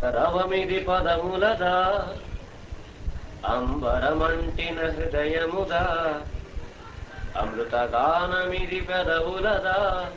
రవమిది పదములదా అంబరమంటిన హృదయముదా అమృతగానమిది పెదవులదా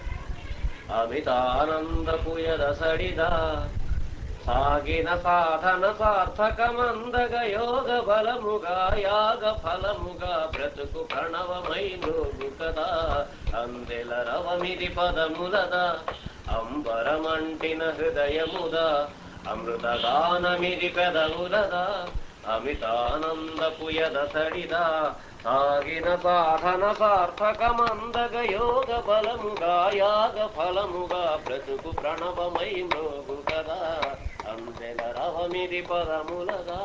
అమితానందపుయద సడిదా సాగిన సాధన సార్థకమందగ యోగ బలముగా యాగ ఫలముగా బ్రతుకు ప్రణవమై మృగు కదా అందెల రవమిది పదములదా అంబరమంటిన హృదయముదా అమృతగానమిది పెదవులదా అమితానందపుయద సడిదా సాగిన సాధన సార్థకమందగ యోగ బలముగా యాగ ఫలముగా బ్రతుకు ప్రణవమై మృగు కదా అందెల రవమిది పదములదా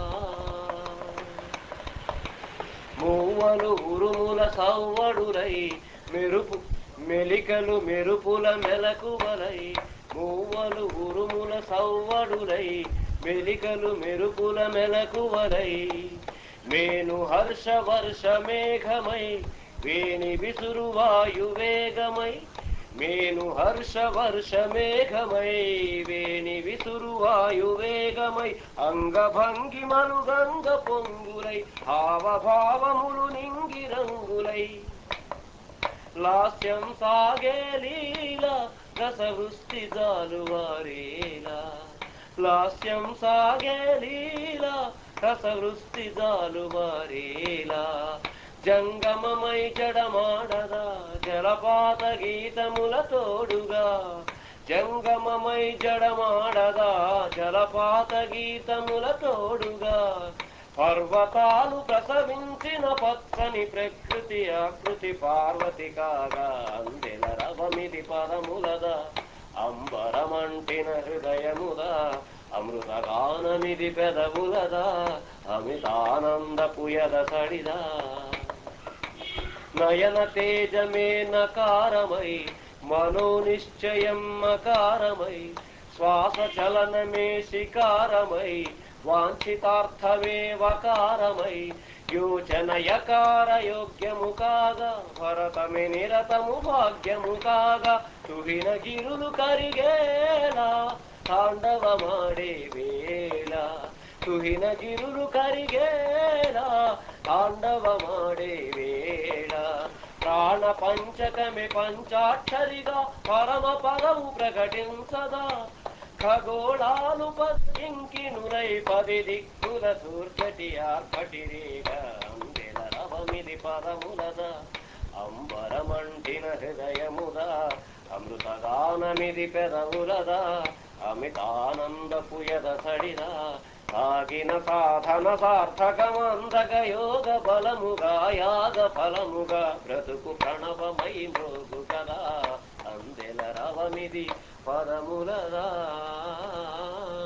మూవలు ఉరుముల సవ్వడులై మెరుపు మెలికలు మెరుపుల మెలకువలై మూవలు ఉరుముల సవ్వడులై మెలికలు మెరుపుల మెలకువలై మేను హర్ష వర్ష మేఘమై వేణి విసురు వాయు వేగమై మేను హర్ష వర్ష మేఘమై వేణి విసురు వాయు వేగమై అంగభంగిమలు గంగ పొంగులై హావభావములు నింగి రంగులై లాస్యం సాగే లీల రసవృష్టి జాలువారేలా లాస్యం సాగే లీల రసవృష్టి జాలువారేలా జంగమమై జడమాడదా జలపాత గీతముల తోడుగా జంగమమై జడమాడదా జలపాత గీతముల తోడుగా పర్వతాలు ప్రసవించిన పచ్చని ప్రకృతి ఆకృతి పార్వతి కాగా అందెల రవమిది పదములదా అంబరమంటిన హృదయముదా అమృతగానమిది పెదవులదా అమితానందపుయద సడిదా నయన తేజమే నకారమై మనోనిశ్చయం మకారమై శ్వాస చలనమే శికారమై వాంఛితార్థమే వకారమై యోచన యకార యోగ్యము కాగా భరతమి నిరతము భాగ్యము కాగా తుహిన గిరులు కరిగేలా తాండవమాడే వేళ తుహిన గిరులు కరిగేలా తాండవమాడే వేళ ప్రాణ పంచకమే పంచాక్షరిగా పరమ పదము ప్రకటించదా ఖగోళాలు పదింకినులై పది దిక్కుల సూర్చటి ఆర్పటిరేగా అందెల రవమిది పదములదా అంబరమంటిన హృదయముదా అమృతగానమిది పెదవులదా అమితానందపుయద సడిదా సాగిన సాధన సార్థకమందగ యోగ బలముగా యాగ ఫలముగా బ్రతుకు ప్రణవమై మృగు కదా అందెల రవమిది పదములదా